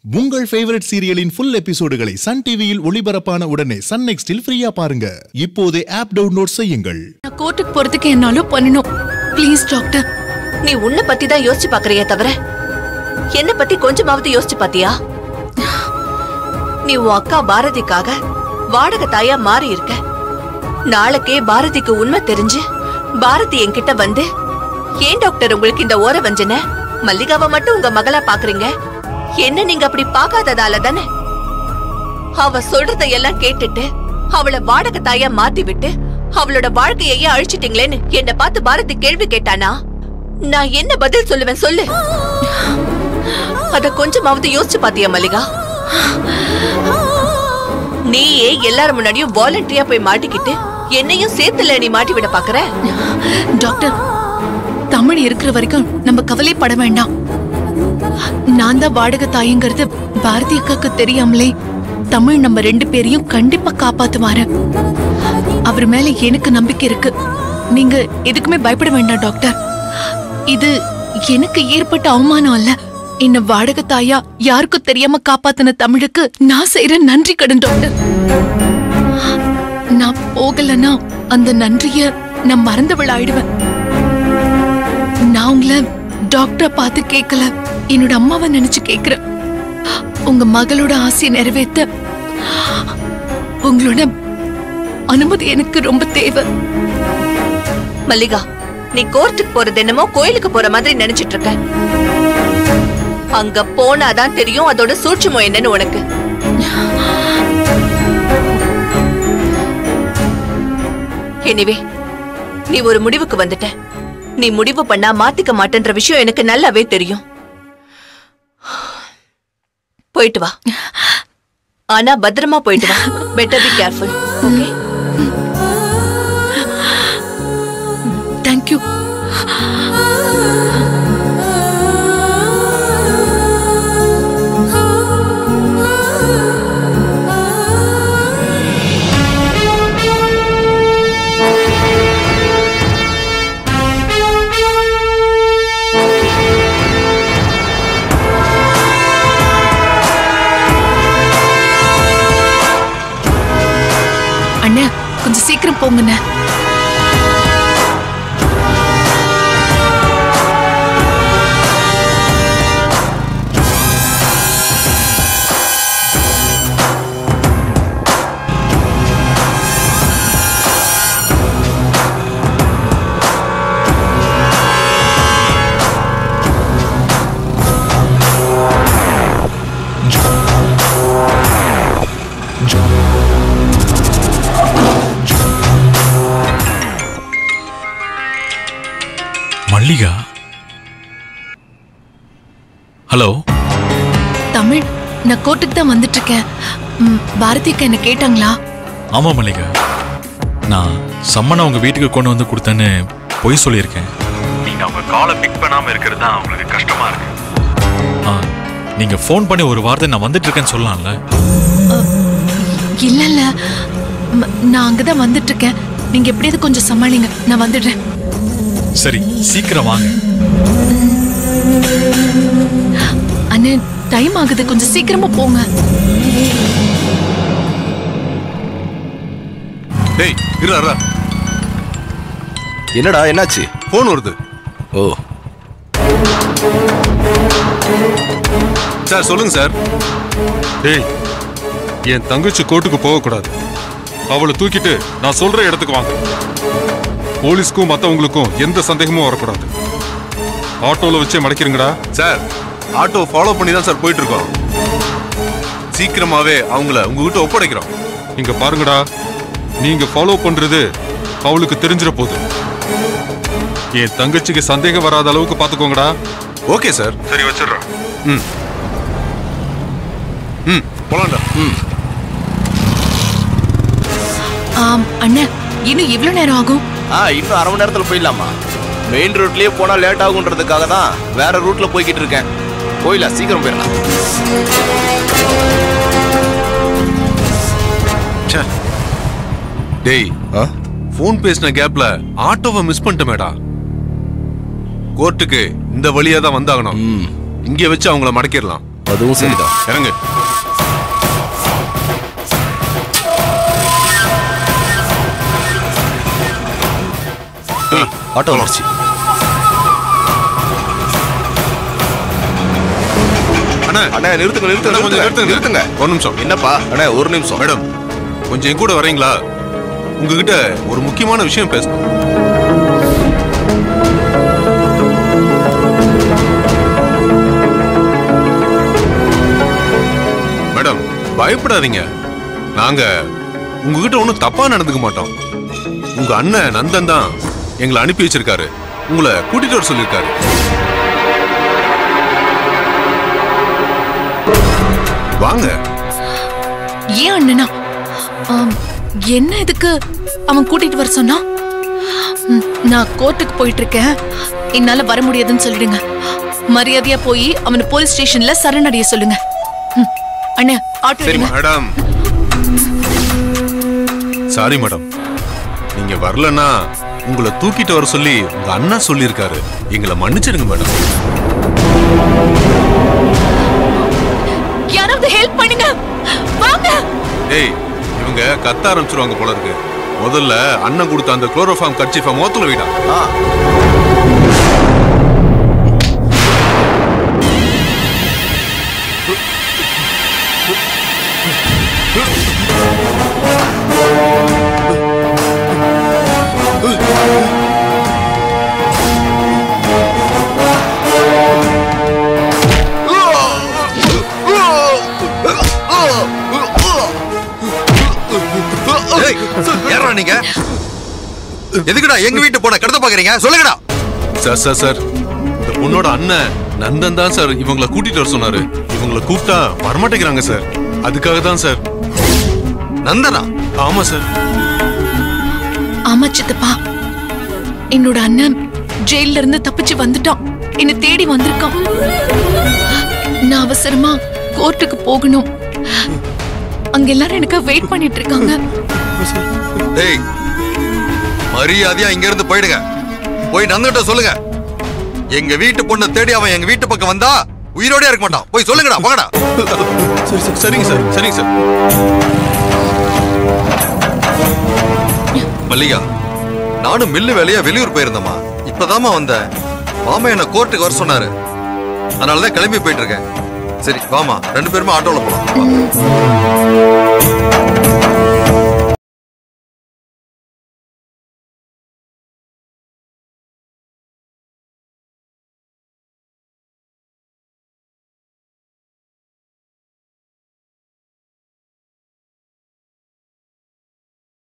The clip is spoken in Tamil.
உங்கள் ஃபேவரட் சீரியலின் ஃபுல் எபிசோடுகளை சன் டிவியில் ஒளிபரப்பான உடனே சன் நெக்ஸ்டில் ஃப்ரீயா பாருங்க இப்போதே ஆப் டவுன்லோட் செய்யுங்கள் நான் கோர்ட்டுக்கு போறதுக்கு என்னாலும் பண்ணணும் ப்ளீஸ் டாக்டர் நீ உன்னை பத்தி தான் யோசிச்சு பாக்குறியே தவிர என்ன பத்தி கொஞ்சமாவது யோசிச்சு பாத்தியா நீ உன் அக்கா பாரதிக்காக வாடகை தாயா மாறி இருக்க நாளைக்கே பாரதிக்கு உண்மை தெரிஞ்சு பாரதி என்கிட்ட வந்து ஏன் டாக்டர் உங்களுக்கு இந்த ஓர வஞ்சன மல்லிகாவை மட்டும் உங்க மகளா பாக்குறீங்க என்ன நீங்க அப்படி பார்க்காததால தானே அவ சொல்றத எல்லாம் கேட்டுட்டு அவளை வாடகை தாயா மாத்தி விட்டு அவளோட வாழ்க்கையையே அழிச்சிட்டீங்களேன்னு என்ன பார்த்து பாரதி கேள்வி கேட்டானா நான் என்ன பதில் சொல்லுவேன் சொல்லு அத கொஞ்சமாவது யோசிச்சு பாத்தியா மல்லிகா நீயே எல்லாரும் முன்னாடியும் வாலண்டரியா போய் மாட்டிக்கிட்டு என்னையும் சேர்த்துல நீ மாட்டி விட பாக்குற டாக்டர் தமிழ் இருக்கிற வரைக்கும் நம்ம கவலைப்பட வேண்டாம் நான் தான் வாடகை தாய்ங்கிறது பாரதி அக்காக்கு தெரியாமலே தமிழ் நம்ம ரெண்டு பேரையும் கண்டிப்பா காப்பாத்துவாரு அவர் மேல எனக்கு நம்பிக்கை இருக்கு நீங்க எதுக்குமே பயப்பட வேண்டாம் டாக்டர் இது எனக்கு ஏற்பட்ட அவமானம் அல்ல என்ன வாடகை தாயா யாருக்கும் தெரியாம காப்பாத்தின தமிழுக்கு நான் செய்யற நன்றி கடன் டாக்டர் நான் போகலன்னா அந்த நன்றிய நான் மறந்தவள் ஆயிடுவேன் நான் உங்களை டாக்டரை பார்த்து கேட்கல என்னோட அம்மாவை நினைச்சு கேக்குறேன் உங்க மகளோட ஆசையை நிறைவேத்த உங்களோட அனுமதி எனக்கு ரொம்ப தேவை மல்லிகா நீ கோர்ட்டுக்கு போறது என்னமோ கோயிலுக்கு போற மாதிரி நினைச்சிட்டு இருக்க அங்க போனாதான் தெரியும் அதோட சூட்சுமம் என்னன்னு உனக்கு எனிவே நீ ஒரு முடிவுக்கு வந்துட்ட நீ முடிவு பண்ணா மாத்திக்க மாட்டேன்ற விஷயம் எனக்கு நல்லாவே தெரியும் போயிட்டு வா ஆனா பத்திரமா போயிட்டு வா better be careful okay thank you அண்ணா கொஞ்சம் சீக்கிரம் போங்கண்ணே மல்லிகா ஹலோ தமிழ் நான் கோர்ட்டுக்கு தான் வந்துட்டு இருக்கேன் ம், பாரதி அக்கா என்ன கேட்டாங்களா ஆமா மல்லிகா நான் சம்மனை உங்க வீட்டுக்கு கொண்டு வந்து கொடுத்தேன்னு பொய் சொல்லியிருக்கேன் நீங்க அவங்க காலை பிக் பண்ணாம இருக்கிறது தான் அவங்களுக்கு கஷ்டமா இருக்கு ஆ, நீங்க ஃபோன் பண்ணி ஒரு வார்த்தை நான் வந்துட்டு இருக்கேன்னு சொல்லலாம்ல இல்ல இல்ல ம், நான் அங்கதான் வந்துட்டு இருக்கேன் நீங்க எப்படியாவது கொஞ்சம் சமாளிங்க நான் வந்துடுறேன் சரி சீக்கிரம் வாங்க அண்ணே டைம் ஆகுது கொஞ்சம் சீக்கிரமா போங்க டேய் இரு அரா என்னடா என்னாச்சு ஃபோன் வருது ஓ சார் சொல்லுங்க சார் டேய் என் தங்கச்சி கோர்ட்டுக்கு போகக்கூடாது அவளை தூக்கிட்டு நான் சொல்ற இடத்துக்கு வாங்க போலீஸ்க்கும் மத்தவங்களுக்கும் எந்த சந்தேகமும் வரக்கூடாது ஆட்டோல வச்சே மடக்கிறீங்கடா சார் ஆட்டோ ஃபாலோ பண்ணி தான் சார் போயிட்டு இருக்கோம் சீக்கிரமாவே அவங்கள உங்ககிட்ட ஒப்படைக்கிறோம் இங்க பாருங்கடா நீங்க ஃபாலோ பண்றது அவளுக்கு தெரிஞ்சிட போகுது என் தங்கச்சிக்கு சந்தேகம் வராத அளவுக்கு பாத்துக்கோங்கடா ஓகே சார் சரி வச்சிடுறேன் ம் ம் போலாம்டா ம் ஆம் அண்ணே இன்னும் எவ்வளவு நேரம் ஆகும் ஆ இன்னும் அரை மணி நேரத்துல போயிடலாமா மெயின் ரோட்லயே போனா லேட் ஆகுன்றதுக்காக தான் வேற ரூட்ல போய்கிட்டு இருக்கேன் போயிடலாம் சீக்கிரம் போயிடலாம் ச்சே. டேய் ஆ? ஃபோன் பேசின கேப்ல ஆட்டோவை மிஸ் பண்ணிட்டமேடா கோர்ட்டுக்கு இந்த வழியா தான் வந்தாகணும் ம் இங்கே வச்சு அவங்கள மடக்கிடலாம் அதுவும் சரிதான் இறங்கு ஆட்டோ வந்துருச்சு அண்ணா அண்ணா நிறுத்துங்க நிறுத்துங்க அண்ணா, கொஞ்சம் நிறுத்துங்க நிறுத்துங்க. நிறுத்துங்க ஒரு நிமிஷம் என்னப்பா அண்ணா ஒரு நிமிஷம் மேடம் கொஞ்சம் என் கூட வரீங்களா உங்ககிட்ட ஒரு முக்கியமான விஷயம் பேசணும் மேடம் பயப்படாதீங்க நாங்க உங்ககிட்ட ஒன்றும் தப்பா நடந்துக்க மாட்டோம் உங்க அண்ணன் நந்தன் தான் எங்களை அனுப்பி வச்சிருக்காரு உங்களை கூட்டிட்டு வர சொல்லியிருக்காரு வாங்க ஏன் அண்ணனா ஆம், என்ன இதுக்கு அவன் கூட்டிட்டு வர சொன்னா ம், நான் கோர்ட்டுக்கு போயிட்டு இருக்கேன் என்னால வர முடியாதுன்னு சொல்லிடுங்க மரியாதையா போய் அவனை போலீஸ் ஸ்டேஷன்ல சரணடைய சொல்லுங்க ம், அண்ணா ஆட்டோ எடுங்க. மேடம் சாரி மேடம் நீங்க வரலன்னா உங்களை தூக்கிட்டு வர சொல்லி உங்க அண்ணா சொல்லியிருக்காரு எங்களை மன்னிச்சிடுங்க மேடம் யாராவது ஹெல்ப் பண்ணுங்க வாங்க ஏய் இவங்க கத்த ஆரம்பிச்சிருவாங்க போல இருக்கு முதல்ல அண்ணன் கொடுத்த அந்த குளோரோஃபார்ம் கட்சிஃபா மோத்துல வைடா ஆ ஏய், யார்றா நீங்க எதுக்குடா எங்க வீட்டு போன கடத்த பாக்குறீங்க சொல்லுங்கடா சார் சார் சார் இந்த பொண்ணோட அண்ணன் நந்தன் தான் சார் இவங்களை கூட்டிட்டு வர சொன்னாரு இவங்களை கூப்பிட்டா வரமாட்டேங்கிறாங்க சார் அதுக்காக தான் சார் நந்தனா ஆமா சார் ஆமா சித்தப்பா என்னோட அண்ணன் ஜெயில இருந்து தப்பிச்சு வந்துட்டான் என்னை தேடி வந்திருக்கான் நான் அவசரமா கோர்ட்டுக்கு போகணும் அங்க எல்லாரும் எனக்கு வெயிட் பண்ணிட்டு இருக்காங்க டேய் மரியாதையா இங்க இருந்து போயிடுங்க போய் நந்தகிட்ட சொல்லுங்க எங்க வீட்டு பொண்ணை தேடி அவன் எங்க வீட்டு பக்கம் வந்தா உயிரோட இருக்க மாட்டான் போய் சொல்லுங்கடா போங்கடா சரி சார் சரிங்க சார் சரிங்க சார் மல்லிகா நானும் மில்லு வேலையா வெளியூர் போயிருந்தேம்மா இப்பதாம்மா வந்தேன் மாமா என்ன கோர்ட்டுக்கு வர சொன்னாரு அதனாலதான் கிளம்பி போயிட்டு இருக்கேன் சரி வாமா ரெண்டு பேருமே ஆட்டோல போலாம் வா.